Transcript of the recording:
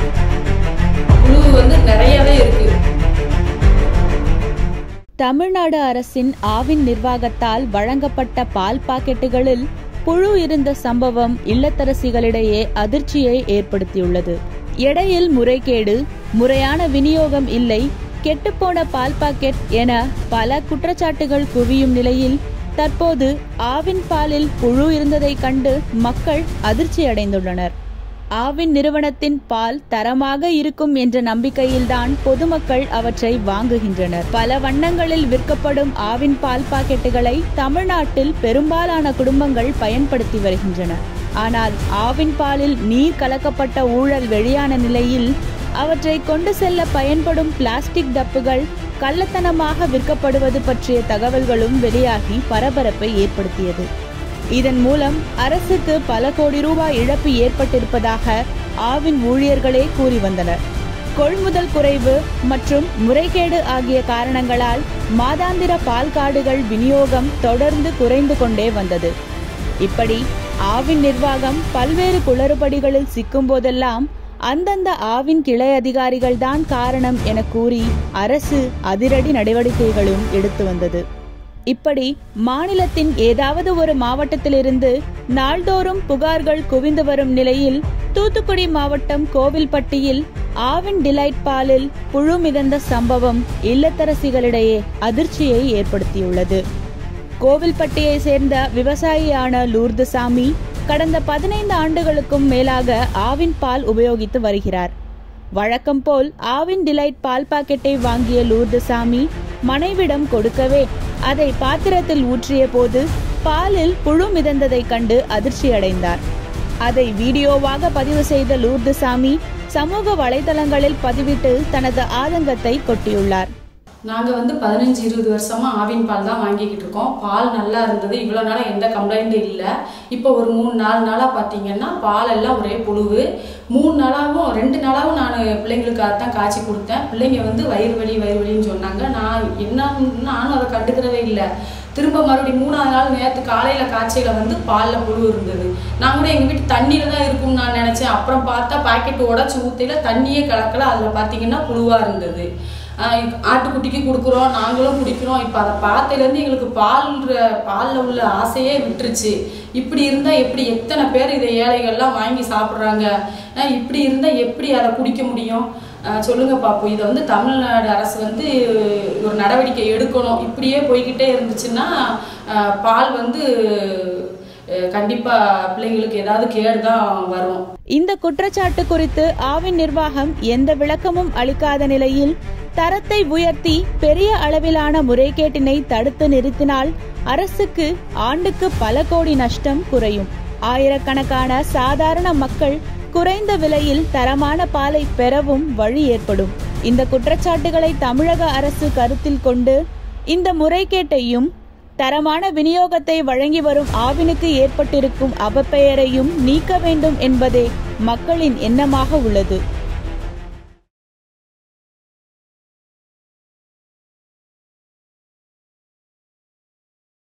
புழு வந்து நிறையவே இருக்கு தமிழ்நாடு அரசின் ஆவின் நிர்வாகத்தால் வழங்கப்பட்ட பால் பாக்கெட்டுகளில் புழு இருந்த சம்பவம் இல்லத்தரசிகளிடையே அதிர்ச்சியை ஏற்படுத்தியுள்ளது எடையில் முறைகேடு முறையான விநியோகம் இல்லை கெட்டுப்போன பால் பாக்கெட் என பல குற்றச்சாட்டுகள் குவியும் நிலையில் தற்போது ஆவின் பாலில் புழு இருந்ததைக் கண்டு மக்கள் அதிர்ச்சி அடைந்துள்ளனர் ஆவின் நிறுவனத்தின் பால் தரமாக இருக்கும் என்ற நம்பிக்கையில்தான் பொதுமக்கள் அவற்றை வாங்குகின்றனர் பல வண்ணங்களில் விற்கப்படும் ஆவின் பால் பாக்கெட்டுகளை தமிழ்நாட்டில் பெரும்பாலான குடும்பங்கள் பயன்படுத்தி வருகின்றன ஆனால் ஆவின் பாலில் நீர் கலக்கப்பட்ட ஊழல் வெளியான நிலையில் அவற்றை கொண்டு செல்ல பயன்படும் பிளாஸ்டிக் டப்புகள் கள்ளத்தனமாக விற்கப்படுவது பற்றிய தகவல்களும் வெளியாகி பரபரப்பை ஏற்படுத்தியது இதன் மூலம் அரசுக்கு பல கோடி ரூபாய் இழப்பு ஏற்பட்டிருப்பதாக ஆவின் ஊழியர்களே கூறி வந்தனர் கொள்முதல் குறைவு மற்றும் முறைகேடு ஆகிய காரணங்களால் மாதாந்திர பால் கார்டுகள் விநியோகம் தொடர்ந்து குறைந்து கொண்டே வந்தது இப்படி ஆவின் நிர்வாகம் பல்வேறு குளறுபடிகளில் சிக்கும் போதெல்லாம் அந்தந்த ஆவின் கிளை அதிகாரிகள் தான் காரணம் என கூறி அரசு அதிரடி நடவடிக்கைகளும் எடுத்து வந்தது இப்படி மாநிலத்தின் ஏதாவது ஒரு மாவட்டத்திலிருந்து நாள்தோறும் புகார்கள் குவிந்து வரும் நிலையில் தூத்துக்குடி மாவட்டம் கோவில்பட்டியில் ஆவின் டிலைட் பாலில் புழு மிதந்த சம்பவம் இல்லத்தரசிகளிடையே அதிர்ச்சியை ஏற்படுத்தியுள்ளது கோவில்பட்டியை சேர்ந்த விவசாயியான லூர்துசாமி கடந்த பதினைந்து ஆண்டுகளுக்கும் மேலாக ஆவின் பால் உபயோகித்து வருகிறார் வழக்கம் போல் ஆவின் டிலைட் பால் பாக்கெட்டை வாங்கிய லூர்துசாமி மனைவிடம் கொடுக்கவே அதை பாத்திரத்தில் ஊற்றிய போது பாலில் புழு மிதந்ததைக் கண்டு அதிர்ச்சியடைந்தார் அதை வீடியோவாக பதிவு செய்த லூர்துசாமி சமூக வலைதளங்களில் பதிவிட்டு தனது ஆதங்கத்தை கொட்டியுள்ளார் நாங்கள் வந்து பதினஞ்சு இருபது வருஷமா ஆவின் பால் தான் வாங்கிக்கிட்டு இருக்கோம் பால் நல்லா இருந்தது இவ்வளோ நாளாக எந்த கம்ப்ளைண்ட்டும் இல்லை இப்போ ஒரு மூணு நாலு நாளாக பார்த்தீங்கன்னா பால் எல்லாம் ஒரே புழுவு மூணு நாளாகவும் ரெண்டு நாளாகவும் நான் பிள்ளைங்களுக்கு அதான் காய்ச்சி கொடுத்தேன் பிள்ளைங்க வந்து வயிறு வலி வயிறு வலின்னு சொன்னாங்க நான் என்ன நானும் அதை கண்டுக்கிறதே இல்லை திரும்ப மறுபடியும் மூணாவது நாள் நேற்று காலையில் காய்ச்சையில் வந்து பாலில் புழு இருந்தது நான் கூட எங்கள் வீட்டு தண்ணியில் தான் இருக்கும்னு நான் நினச்சேன் அப்புறம் பார்த்தா பாக்கெட் உடச்சி ஊத்தையில் தண்ணியே கலக்கல அதில் பார்த்தீங்கன்னா புழுவாக இருந்தது ஆஹ் இப்ப ஆட்டுக்குட்டிக்கு கொடுக்குறோம் நாங்களும் குடிக்கிறோம் இப்போ அதை பார்த்ததுலேருந்து எங்களுக்கு பால் பாலில் உள்ள ஆசையே விட்டுருச்சு இப்படி இருந்தால் எப்படி எத்தனை பேர் இதை ஏழைகள்லாம் வாங்கி சாப்பிட்றாங்க ஆஹ் இப்படி இருந்தால் எப்படி அதை குடிக்க முடியும் ஆஹ் சொல்லுங்க பாப்போம் இதை வந்து தமிழ்நாடு அரசு வந்து ஒரு நடவடிக்கை எடுக்கணும் இப்படியே போய்கிட்டே இருந்துச்சுன்னா ஆஹ் பால் வந்து ஆஹ் கண்டிப்பா பிள்ளைங்களுக்கு ஏதாவது கேடு தான் வரும் இந்த குற்றச்சாட்டு குறித்து ஆவின் நிர்வாகம் எந்த விளக்கமும் அளிக்காத நிலையில் தரத்தை உயர்த்தி பெரிய அளவிலான முறைகேட்டினை தடுத்து நிறுத்தினால் அரசுக்கு ஆண்டுக்கு பல கோடி நஷ்டம் குறையும் ஆயிரக்கணக்கான சாதாரண மக்கள் குறைந்த விலையில் தரமான பாலை பெறவும் வழி ஏற்படும் இந்த குற்றச்சாட்டுகளை தமிழக அரசு கருத்தில் கொண்டு இந்த முறைகேட்டையும் தரமான விநியோகத்தை வழங்கி வரும் ஆவினுக்கு ஏற்பட்டிருக்கும் அவப்பெயரையும் நீக்க வேண்டும் என்பதே மக்களின் எண்ணமாக உள்ளது